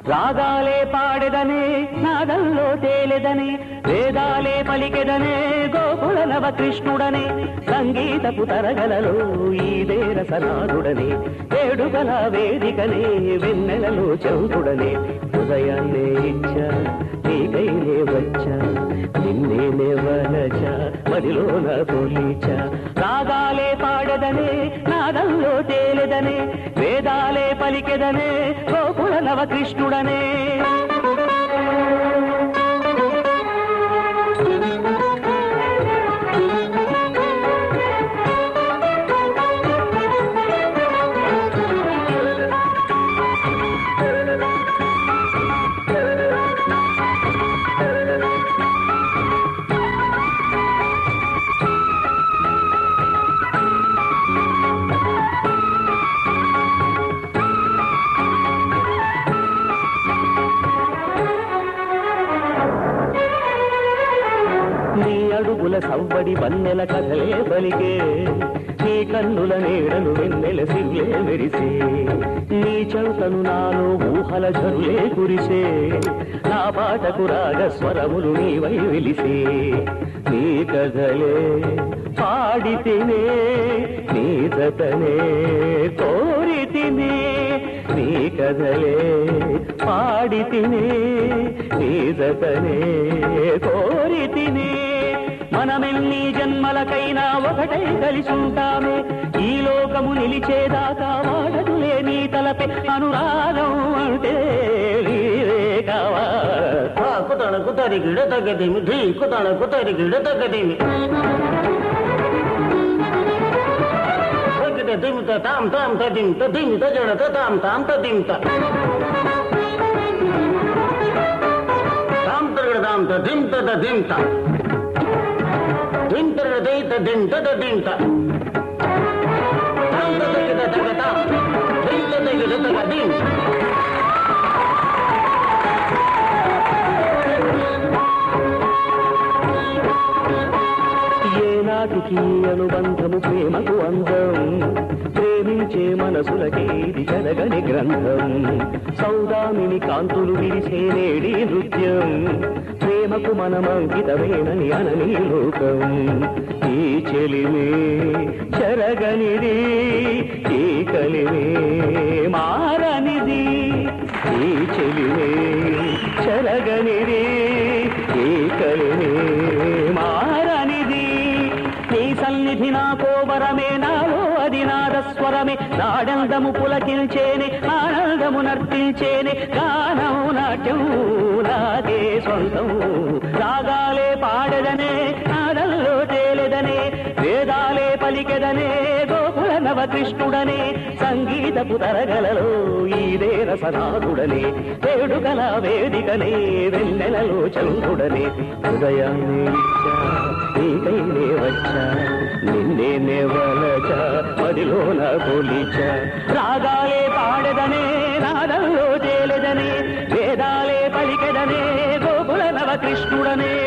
రాగాలే పాడెదనే నాదంలో తేలెదనే వేదాలే పలికెదనే గోకుల నవ కృష్ణుడనే సంగీతపు తరగలలో ఈదే రసనాథుడనే వేడుకల వేదికనే వెన్నెలలో చౌకుడనే హృదయాన్నే ఇచ్చా నీకైనే వచ్చా నిన్నేనే వలచా మదిలోన తొలిచా రాగాలే పాడదనే నాదంలో తేలెదనే వేదాలే పలికెదనే గోకుల నవ కృష్ణుడనే నీ అడుగుల సవ్వడి వన్నెల కథలే పలికే నీ కన్నుల నీడలు వెన్నెల సిల్లే మెరిసే నీ చౌతను నాలో ఊహల జరులే కురిసే నా పాటకు రాగ స్వరములు నీవై వెలిసే నీ కథలే పాడితేనే నీ జతనే కోరితినే నీ కథలే పాడితినే నీ జతనే కోరితినే మనమెన్ని జన్మలకైనా ఒకటై కలిసి ఉంటామే ఈ లోకము నిలిచేదాకా వాడదులే నీ తలపే అనురాగం అంటే నీవే కావా కుతడ కుతరి గిడ తగ్గదిమి ధీ కుతడ కుతరి గిడ తగ్గదిమి తగ్గిత దిమిత తాం తాం తదింత దిమిత జడత తాం తాం తదింత తాం తరగడ తాం తదింత తదింత దింతరగడ దైత దింత తదింత తాం తదగిద తగతాం దింత తగిడ తగదింత ఏనాటికి అనుబంధము ప్రేమకు అందం ప్రేమించే మనసులకేది జరగని గ్రంథం సౌదామిని కాంతులు విరిసే నేడి నృత్యం ప్రేమకు మనమంకితమేనని అనని లోకం ఈ చెలిమే చెరగనిది ఈ కలిమే మారనిది ఈ చెలిమే చెరగనిది ఈ కలిమే మారనిది నీ సన్నిధి నా కోవరమే నాలో అది నాదస్వరమే నాడందము పులకిల్చేనే ఆనందము నర్తించేనే గానం నాట్యం నాదే సొంతం రాగాలే పాడదనే నాదల్లో తేలెదనే వేదాలే పలికెదనే గోకుల నవకృష్ణుడనే సంగీతపు తరగలలో ఈదే రసనాథుడనే వేడుకల వేదికనే వెన్నెలలో చంద్రుడనే హృదయాన్ని ఇచ్చా నీకైనే వచ్చా నిన్నే వలచా మదిలోన కొలిచా రాగాలే పాడదనే నాదంలో తేలెదనే వేదాలే పలికెదనే గోకుల నవ కృష్ణుడనే